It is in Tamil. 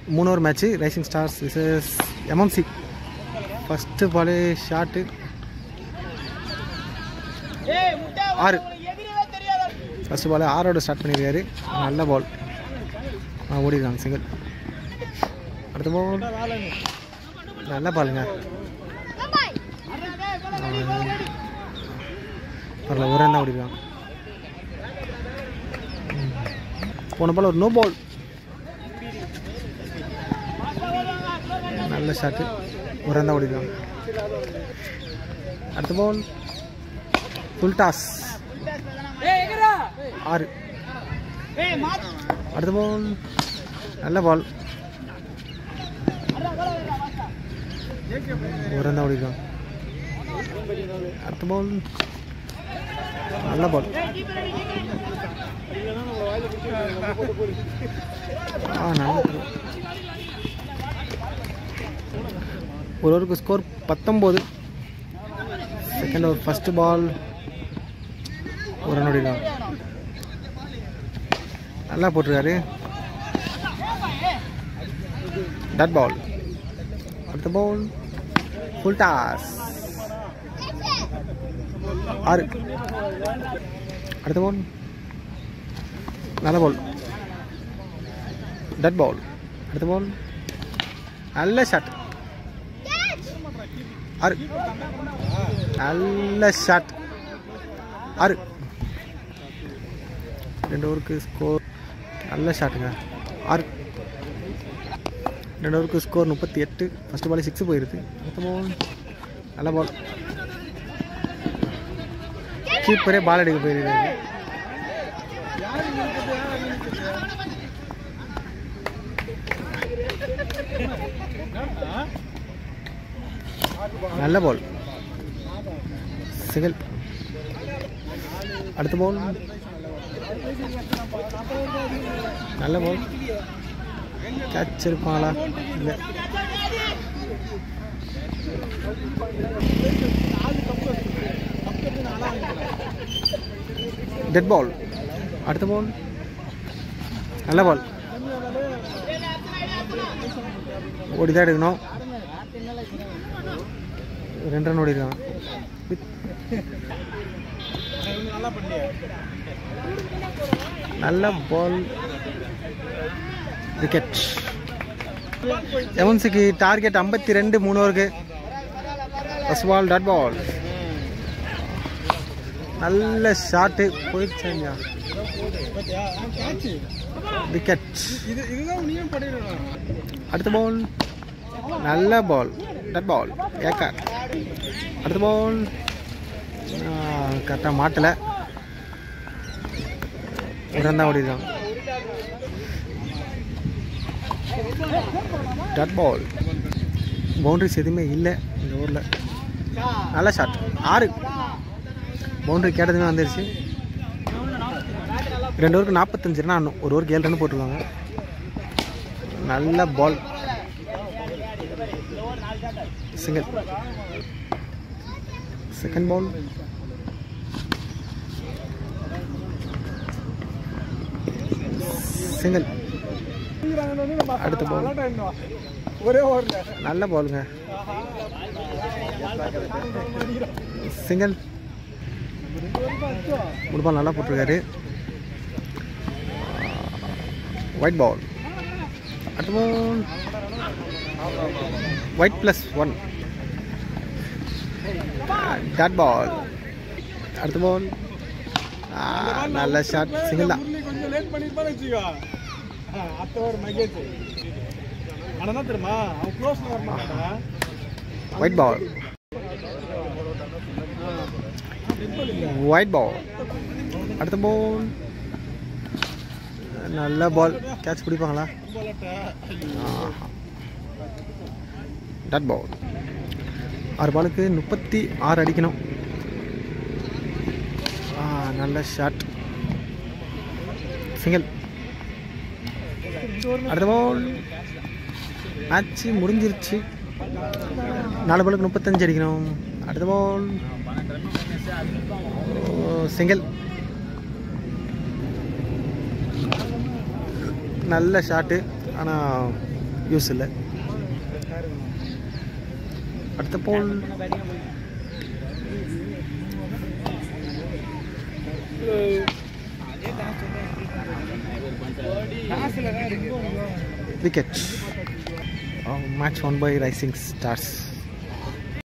மூணாவது match rising stars versus MMC first ball shot ஆறு ஃபஸ்ட்டு பால் ஆறோட ஸ்டார்ட் பண்ணியிருக்காரு நல்ல பால் ஆ ஓடிருக்காங்க சிங்கிள் அடுத்த பால் நல்ல பாலுங்க பரவாயில்ல ஒரு ரன் தான் ஓடிருக்காங்க ம். போன பால் ஒரு நோ பால் நல்ல ஷாட்டு ஒரு ரன் தான் ஓடிருக்காங்க அடுத்த பால் ஃபுல் டாஸ் ஆறு அடுத்த பால் நல்ல பால் ஒரு ரன் தான் ஓடிருக்காங்க அடுத்த பால் நல்ல பால் ஆ நல்ல throw. ஒரு ஓவருக்கு ஸ்கோர் பத்தொம்போது செகண்ட் ஓவர் ஃபஸ்ட்டு பால் ஒரு ரன் ஓடிருக்காங்க நல்லா போட்டிருக்காரு டட் பால் அடுத்த பால் ஃபுல் டாஸ் ஆறு அடுத்த பால் நல்ல பால் டட் பால் அடுத்த பால் நல்ல ஷாட் ஆறு நல்ல ஷாட் ஆறு ரெண்டு ஓவருக்கு ஸ்கோர் நல்ல ஷாட்டுங்க ஆறு ரெண்டு ஓவருக்கு ஸ்கோர் முப்பத்தி எட்டு ஃபஸ்ட்டு பால் சிக்ஸ் போயிருது அடுத்த பால் நல்ல பால் கீப்பரே பால் அடிக்க போயிருக்காரு நல்ல பால் சிங்கிள் அடுத்த பால் நல்ல பால் கேட்ச் இருப்பாங்களா இல்லை டெட் பால் அடுத்த பால் நல்ல பால் ஓடி தான் எடுக்கணும் ரெண்டு ரன் ஓடிருக்கான் நல்ல பால் விக்கெட் எவன்ஸுக்கு டார்கெட் ஐம்பத்தி ரெண்டு மூணு ஓவருக்கு ஃபஸ்ட் பால் டாட் பால் நல்ல ஷாட்டு போயிடுச்சா விக்கெட் இது இதுதான் நீயும் பண்ணிடணும் அடுத்த பால் நல்ல பால் டட் பால் ஏக்கர் அடுத்த பால் கரெக்டாக மாட்டலை இறந்தா ஓடிருக்கான் டட் பால் பவுண்டரிஸ் எதுவுமே இல்லை இந்த ஊரில் நல்ல ஷாட் ஆறு பவுண்டரி கேட்டதுமே வந்துருச்சு ரெண்டு ஓவருக்கு நாற்பத்தஞ்சு ரன் ஆடணும் ஒரு ஓவருக்கு ஏழு ரன் போட்டிருக்காங்க நல்ல ball single second ball single அடுத்த பால் ஒரே ஓவர்ல நல்ல பாலுங்க சிங்கிள் மூணு பால் நல்லா போட்டிருக்காரு ஒயிட் பால் அடுத்த ball wide plus one dot ball அடுத்த பால் நல்ல ஷாட் சிங்கிள் தான் முரளி கொஞ்சம் லேட் பண்ணிருப்பான்னு வச்சுக்கோ அத்த ஒரு மகேஷ் ஆனா என்ன தெரியுமா அவன் க்ளோஸ்ல வர மாட்டான் ஒயிட் பால் ஒயிட் பால் அடுத்த பால் நல்ல பால் கேட்ச் பிடிப்பாங்களா டாட் பால் ஆறு பாலுக்கு முப்பத்தி ஆறு அடிக்கணும் ஆ, நல்ல ஷாட் சிங்கிள் அடுத்த பால் மேட்ச் முடிஞ்சிருச்சு நாலு பாலுக்கு முப்பத்தஞ்சு அடிக்கணும் அடுத்த பால் சிங்கிள் நல்ல ஷாட்டு ஆனால் யூஸ் இல்லை அடுத்த ball wicket match one by rising stars